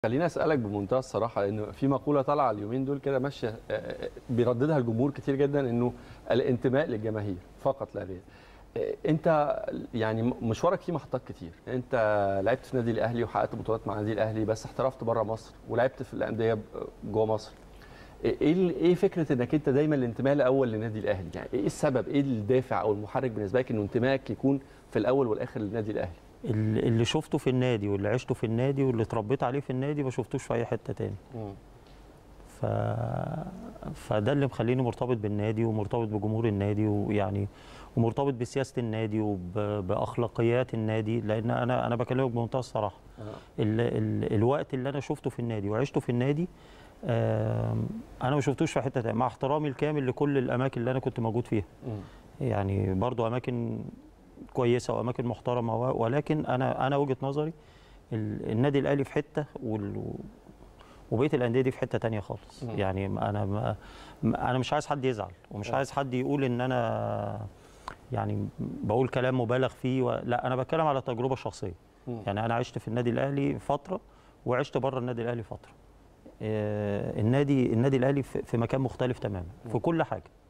خليني اسالك بمنتهى الصراحه انه في مقوله طالعه اليومين دول كده ماشيه آه، آه، بيرددها الجمهور كتير جدا انه الانتماء للجماهير فقط لا غير آه، انت يعني م- مشوارك فيه محطات كتير انت لعبت في النادي الاهلي وحققت بطولات مع النادي الاهلي بس احترفت بره مصر ولعبت في الانديه ب- جوه مصر ايه ال- ايه فكره انك انت دايما الانتماء الاول للنادي الاهلي يعني ايه السبب ايه الدافع او المحرك بالنسبه لك انه انتمائك يكون في الاول والاخر للنادي الاهلي اللي اللي شفته في النادي واللي عشته في النادي واللي اتربيت عليه في النادي ما شفتوش في اي حته تاني ف... فده اللي مخليني مرتبط بالنادي ومرتبط بجمهور النادي ويعني ومرتبط بسياسه النادي وباخلاقيات النادي لان انا انا بكلمك بمنتهى الصراحه ال... ال... الوقت اللي انا شفته في النادي وعشته في النادي آم، انا ما شفتوش في حته تانية مع احترامي الكامل لكل الاماكن اللي انا كنت موجود فيها يعني برضو اماكن كويسه واماكن محترمه و- ولكن انا انا وجهه نظري ال- النادي الاهلي في حته وال وبقيه الانديه دي في حته تانية خالص مم. يعني انا ما ما- انا مش عايز حد يزعل ومش عايز حد يقول ان انا يعني بقول كلام مبالغ فيه و... لا انا بتكلم على تجربه شخصيه مم. يعني انا عشت في النادي الاهلي فتره وعشت بره النادي الاهلي فتره آه، النادي النادي الاهلي في في مكان مختلف تماما في كل حاجه